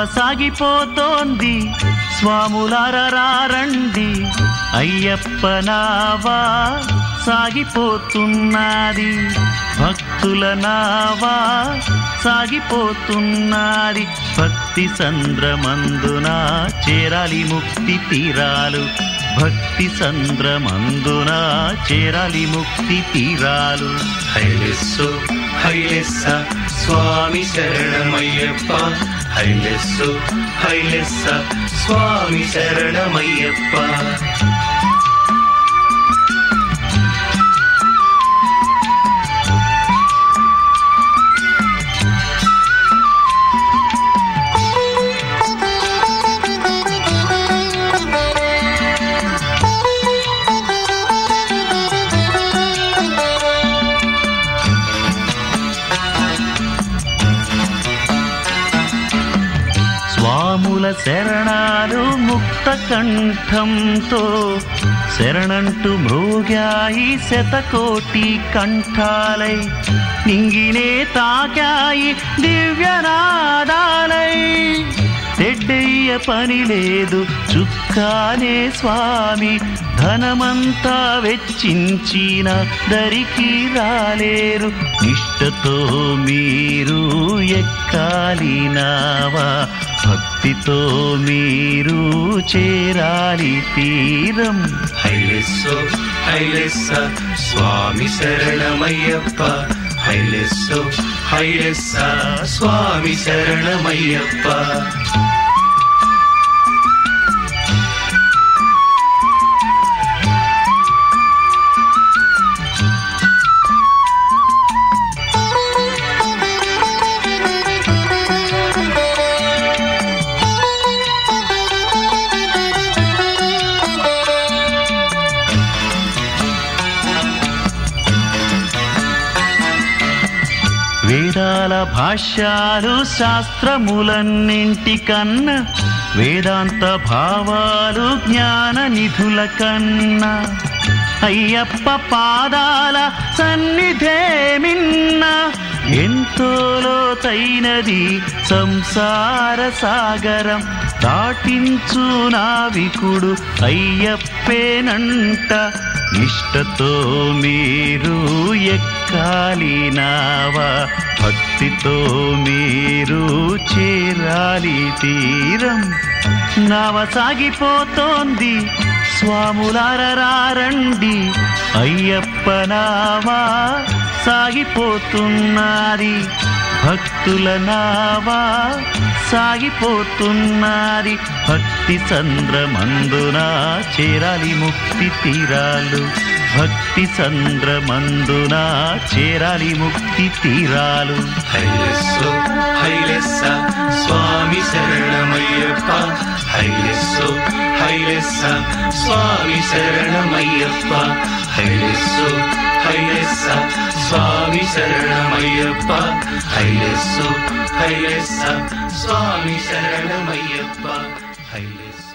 సాగిపోతోంది స్వాములారండి అయ్యప్ప నావా సాగిపోతున్నది భక్తుల నావా సాగిపోతున్నది భక్తి సంద్రమందున చేరాలి ముక్తి తీరాలు భక్తి సంద్రమందున చేరాలి ముక్తి తీరాలు హైలెస్సు హైలెస్స స్వామి శరణమయ్యప్ప హైలెస్సు హైలెస్స స్వామి శరణమయ్యప్ప స్వాముల శరణాలు ముక్త కంఠంతో శరణంటూ మృగాయి శతకోటి కంఠాలై నింగినే తాకాయి దివ్యనాదాలై తెడ్డయ్య పని లేదు చుక్కానే స్వామి ధనమంతా వెచ్చించిన దరికి రాలేరు నిష్టతో మీరు ఎక్కాలి నావా భక్తితో మీరు చేరాలి తీరం హైలెస్సు హైలెస్స స్వామి శరణమయ్యప్ప హైలెస్సు హైలెస్స స్వామి శరణమయ్యప్ప వేదాల భాష్యాలు శాస్త్రములన్నింటికన్నా వేదాంత భావాలు జ్ఞాన నిధుల కన్నా అయ్యప్ప పాదాల సన్నిధే మిన్న ఎంతో లోతైనది సంసార సాగరం దాటించు నావికుడు అయ్యప్పేనంట నిష్టతో మీరు ఎక్కాలి నావా భక్తితో మీరు చేరాలి తీరం నావ సాగిపోతోంది స్వాములారండి అయ్యప్ప నావా సాగిపోతున్నది భక్తుల నావా సాగిపోతున్నది భక్తి సంద్రమందున చేరాలి ముక్తి తీరాలు భక్తి సంద్రమందున చేరాలి ముక్తి తీరాలు హైలెస్సు హైలెస్స స్వామి శరణమయ్యప్ప హైలెస్సు హైలెస్స స్వామి శరణమయ్యప్ప హైలెస్సు హైలెస్స స్వామి శరణమయ్యప్ప హైలెస్సు హైలెస్స స్వామి శరణమయ్యప్ప హైలెస్సు